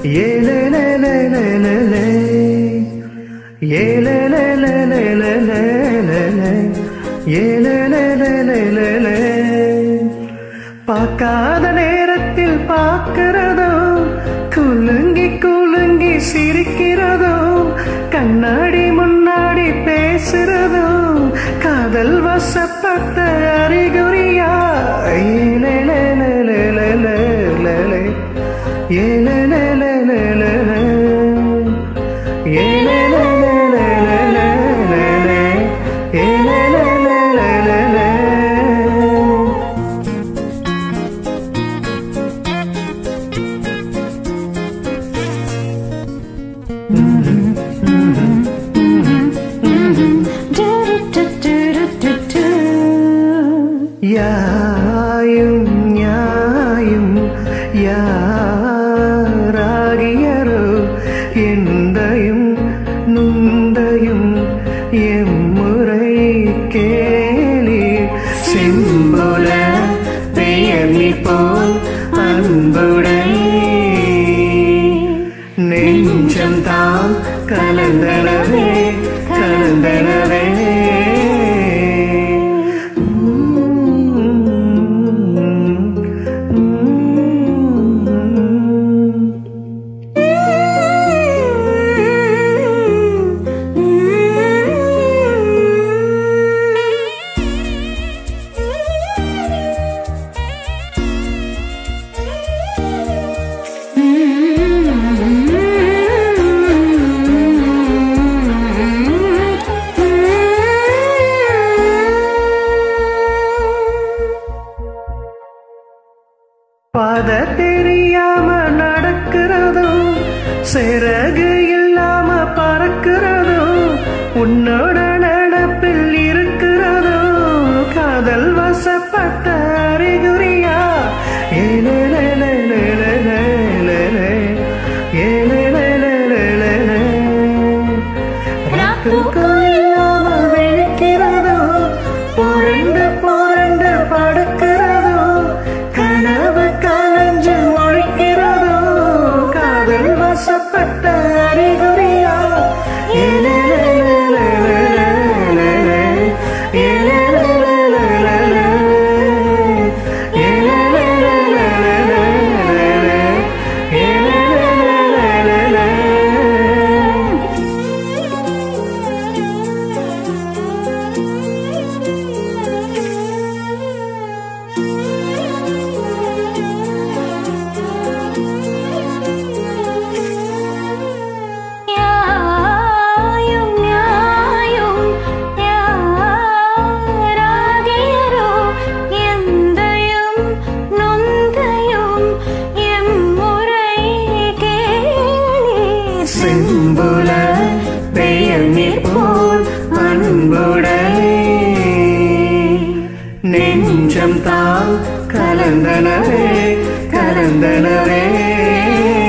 ஏலேலேலேலேலே. ஏலேலேலேலேலேலே. ஏலேலேலேலேலே. பார்க்காத நேரத்தில் பார்க்கிறதோ குலுங்கி குலுங்கி சிரிக்கிறதோ கண்ணாடி முன்னாடி பேசுறதோ காதல் வசப்பட்ட அறிகுறியா ஏலேலேலேலேலேலே. ஏலேலேலேலேலே. ஏலேலேலேலேலே. ஏலேலேலேலேலே. யாயும் ஞாயும் யாராகியரோ எந்தையும் நுந்தையும் எம்முறை கேலி செம்பொல பெயர்லி போல் அன்புடன் நெஞ்சம் தாம் கலந்தனவே கலந்தனவே பாத தெரியாம நடக்கிறதோ சிறகு இல்லாம பறக்கிறதோ உன்னோட நடப்பில் இருக்கிறதோ காதல் வசப்பட்ட அறிகுறியா ஏலேலேலேலேலேலே. ஏலேலேலேலேலே. ராத்துக்குள் இல்லாம விழிக்கிறதோ புரண்டு புரண்டு படுக்கிறதோ கனவு கலைஞ்சு ஒழிக்கிறதோ காதல் வசப்பட்ட அறிகுறியா ஏலேலேலேலேலே. ஏலேலேலேலேலே. ஏலேலேலேலேலே. ஏலேலேலேலேலே. യായും യായും യാരാകിയരോ എന്തയും നൊന്തയും എമ്മുറൈ കേളി செம்புல பெயர் நீர் போல் அன்புடனே நெஞ்சம் தாம் கலந்தனவே கலந்தனவே